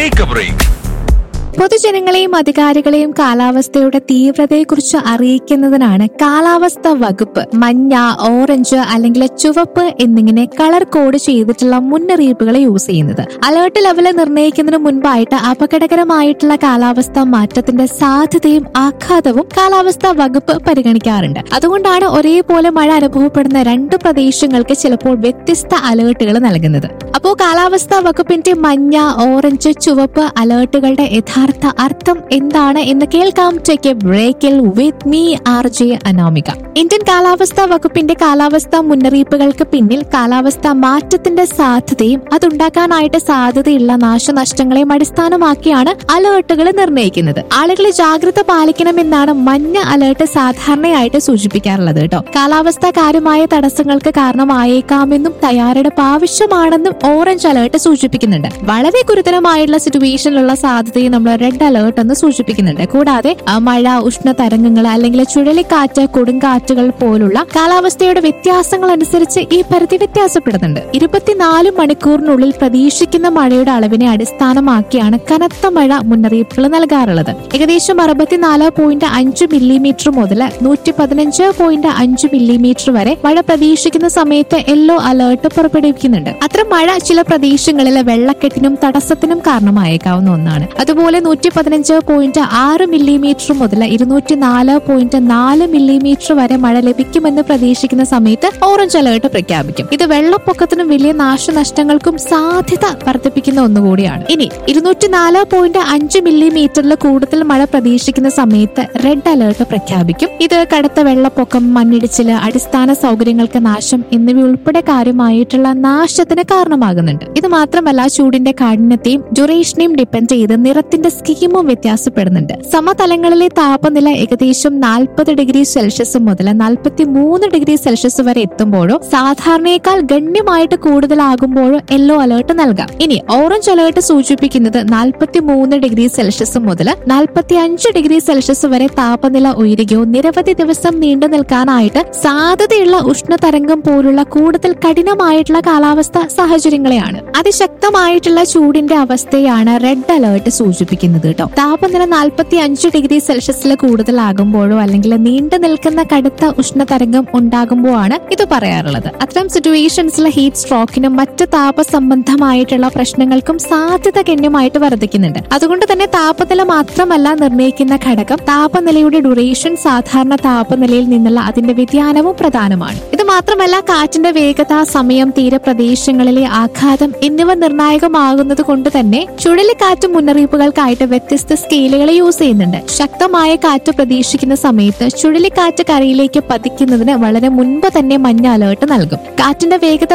take a break പൊതുജനങ്ങളെയും അധികാരികളെയും കാലാവസ്ഥയുടെ തീവ്രതയെക്കുറിച്ച് അറിയിക്കുന്നതിനാണ് കാലാവസ്ഥ വകുപ്പ് മഞ്ഞ ഓറഞ്ച് അല്ലെങ്കിൽ ചുവപ്പ് എന്നിങ്ങനെ കളർ കോഡ് ചെയ്തിട്ടുള്ള മുന്നറിയിപ്പുകൾ യൂസ് ചെയ്യുന്നത് അലേർട്ട് ലെവൽ നിർണ്ണയിക്കുന്നതിന് മുൻപായിട്ട് അപകടകരമായിട്ടുള്ള കാലാവസ്ഥ മാറ്റത്തിന്റെ സാധ്യതയും ആഘാതവും കാലാവസ്ഥാ വകുപ്പ് പരിഗണിക്കാറുണ്ട് അതുകൊണ്ടാണ് ഒരേപോലെ മഴ അനുഭവപ്പെടുന്ന രണ്ട് പ്രദേശങ്ങൾക്ക് ചിലപ്പോൾ വ്യത്യസ്ത അലേർട്ടുകൾ നൽകുന്നത് അപ്പോ കാലാവസ്ഥാ വകുപ്പിന്റെ മഞ്ഞ ഓറഞ്ച് ചുവപ്പ് അലേർട്ടുകളുടെ യഥാർത്ഥ അർത്ഥം എന്താണ് എന്ന് കേൾക്കാം ടേക്ക് എ ബ്രേക്കിൽ with me R J Anamika Indian കാലാവസ്ഥാ വകുപ്പിന്റെ കാലാവസ്ഥാ മുന്നറിയിപ്പുകൾക്ക് പിന്നിൽ കാലാവസ്ഥാ മാറ്റത്തിന്റെ സാധ്യതയും അതുണ്ടാക്കാനായിട്ട് സാധ്യതയുള്ള നാശനഷ്ടങ്ങളെയും അടിസ്ഥാനമാക്കിയാണ് അലേർട്ടുകൾ നിർണ്ണയിക്കുന്നത് ആളുകൾ ജാഗ്രത പാലിക്കണമെന്നാണ് മഞ്ഞ അലേർട്ട് സാധാരണയായിട്ട് സൂചിപ്പിക്കാറുള്ളത് കേട്ടോ കാലാവസ്ഥ കാര്യമായ തടസ്സങ്ങൾക്ക് കാരണമായേക്കാമെന്നും തയ്യാറെടുപ്പ് ആവശ്യമാണെന്നും ഓറഞ്ച് അലേർട്ട് സൂചിപ്പിക്കുന്നുണ്ട് വളരെ ഗുരുതരമായിട്ടുള്ള സിറ്റുവേഷനിലുള്ള സാധ്യതയെ നമ്മൾ റെഡ് അലേർട്ട് എന്ന് സൂചിപ്പിക്കുന്നുണ്ട് കൂടാതെ ആ, മഴ ഉഷ്ണതരംഗങ്ങൾ അല്ലെങ്കിൽ ചുഴലിക്കാറ്റ് കൊടുങ്കാറ്റുകൾ പോലുള്ള കാലാവസ്ഥയുടെ വ്യത്യാസങ്ങൾ അനുസരിച്ച് ഈ പരിധി വ്യത്യാസപ്പെടുന്നുണ്ട് ഇരുപത്തിനാല് മണിക്കൂറിനുള്ളിൽ പ്രതീക്ഷിക്കുന്ന മഴയുടെ അളവിനെ അടിസ്ഥാനമാക്കിയാണ് കനത്ത മഴ മുന്നറിയിപ്പുകൾ നൽകാറുള്ളത് ഏകദേശം അറുപത്തിനാല് പോയിന്റ് അഞ്ച് മില്ലിമീറ്റർ മുതൽ നൂറ്റി പതിനഞ്ച് പോയിന്റ് അഞ്ച് മില്ലിമീറ്റർ വരെ മഴ പ്രതീക്ഷിക്കുന്ന സമയത്ത് യെല്ലോ അലേർട്ട് പുറപ്പെടുവിക്കുന്നുണ്ട് അത്തരം മഴ ചില പ്രദേശങ്ങളിൽ വെള്ളക്കെട്ടിനും തടസ്സത്തിനും കാരണമായേക്കാവുന്ന ഒന്നാണ് അതുപോലെ നൂറ്റി പതിനഞ്ച് പോയിന്റ് ആറ് മില്ലിമീറ്റർ മുതൽ ഇരുന്നൂറ്റി നാല് പോയിന്റ് നാല് മില്ലിമീറ്റർ വരെ മഴ ലഭിക്കുമെന്ന് പ്രതീക്ഷിക്കുന്ന സമയത്ത് ഓറഞ്ച് അലേർട്ട് പ്രഖ്യാപിക്കും ഇത് വെള്ളപ്പൊക്കത്തിനും വലിയ നാശനഷ്ടങ്ങൾക്കും സാധ്യത വർദ്ധിപ്പിക്കുന്ന ഒന്നുകൂടിയാണ് ഇനി ഇരുന്നൂറ്റി നാല് പോയിന്റ് അഞ്ച് മില്ലിമീറ്ററിൽ കൂടുതൽ മഴ പ്രതീക്ഷിക്കുന്ന സമയത്ത് റെഡ് അലേർട്ട് പ്രഖ്യാപിക്കും ഇത് കടുത്ത വെള്ളപ്പൊക്കം മണ്ണിടിച്ചില് അടിസ്ഥാന സൗകര്യങ്ങൾക്ക് നാശം എന്നിവ ഉൾപ്പെടെ കാര്യമായിട്ടുള്ള നാശത്തിന് കാരണമാകുന്നുണ്ട് ഇത് മാത്രമല്ല ചൂടിന്റെ കാഠിന്യത്തെയും ഡ്യൂറേഷനെയും ഡിപ്പെൻഡ് ചെയ്ത് നിറത്തിന്റെ സ്കീമും വ്യത്യാസപ്പെടുന്നുണ്ട് സമതലങ്ങളിലെ താപനില ഏകദേശം നാൽപ്പത് ഡിഗ്രി സെൽഷ്യസ് മുതൽ നാൽപ്പത്തി മൂന്ന് ഡിഗ്രി സെൽഷ്യസ് വരെ എത്തുമ്പോഴോ സാധാരണയേക്കാൾ ഗണ്യമായിട്ട് കൂടുതലാകുമ്പോഴോ യെല്ലോ അലേർട്ട് നൽകാം ഇനി ഓറഞ്ച് അലേർട്ട് സൂചിപ്പിക്കുന്നത് നാൽപ്പത്തി മൂന്ന് ഡിഗ്രി സെൽഷ്യസ് മുതൽ നാൽപ്പത്തി അഞ്ച് ഡിഗ്രി സെൽഷ്യസ് വരെ താപനില ഉയരുകയോ നിരവധി ദിവസം നീണ്ടു നിൽക്കാനായിട്ട് സാധ്യതയുള്ള ഉഷ്ണതരംഗം പോലുള്ള കൂടുതൽ കഠിനമായിട്ടുള്ള കാലാവസ്ഥ സാഹചര്യങ്ങളെയാണ് അതിശക്തമായിട്ടുള്ള ചൂടിന്റെ അവസ്ഥയാണ് റെഡ് അലേർട്ട് സൂചിപ്പിക്കുന്നത് കേട്ടോ താപനില നാൽപ്പത്തി അഞ്ച് ഡിഗ്രി സെൽഷ്യസിൽ കൂടുതലാകുമ്പോഴോ അല്ലെങ്കിൽ നീണ്ടു നിൽക്കുന്ന കടുത്ത ഉഷ്ണതരംഗം ഉണ്ടാകുമ്പോഴാണ് ഇത് പറയാറുള്ളത് അത്തരം സിറ്റുവേഷൻസിൽ ഹീറ്റ് സ്ട്രോക്കിനും മറ്റ് താപ സംബന്ധമായിട്ടുള്ള പ്രശ്നങ്ങൾക്കും സാധ്യത ഗണ്യമായിട്ട് വർദ്ധിക്കുന്നുണ്ട് അതുകൊണ്ട് തന്നെ താപനില മാത്രമല്ല നിർണ്ണയിക്കുന്ന ഘടകം താപനിലയുടെ ഡ്യൂറേഷൻ സാധാരണ താപനിലയിൽ നിന്നുള്ള അതിന്റെ വ്യതിയാനവും പ്രധാനമാണ് ഇത് മാത്രമല്ല കാറ്റിന്റെ വേഗത സമയം തീരപ്രദേശങ്ങളിലെ ആഘാതം എന്നിവ നിർണായകമാകുന്നത് കൊണ്ട് തന്നെ ചുഴലിക്കാറ്റ് മുന്നറിയിപ്പുകൾക്കായിട്ട് വ്യത്യസ്ത സ്കെയിലുകൾ യൂസ് ചെയ്യുന്നുണ്ട് ശക്തമായ കാറ്റ് പ്രതീക്ഷിക്കുന്ന സമയത്ത് ചുഴലിക്കാറ്റ് കരയിലേക്ക് പതിക്കുന്നതിന് വളരെ മുൻപ് തന്നെ മഞ്ഞ അലേർട്ട് നൽകും കാറ്റിന്റെ വേഗത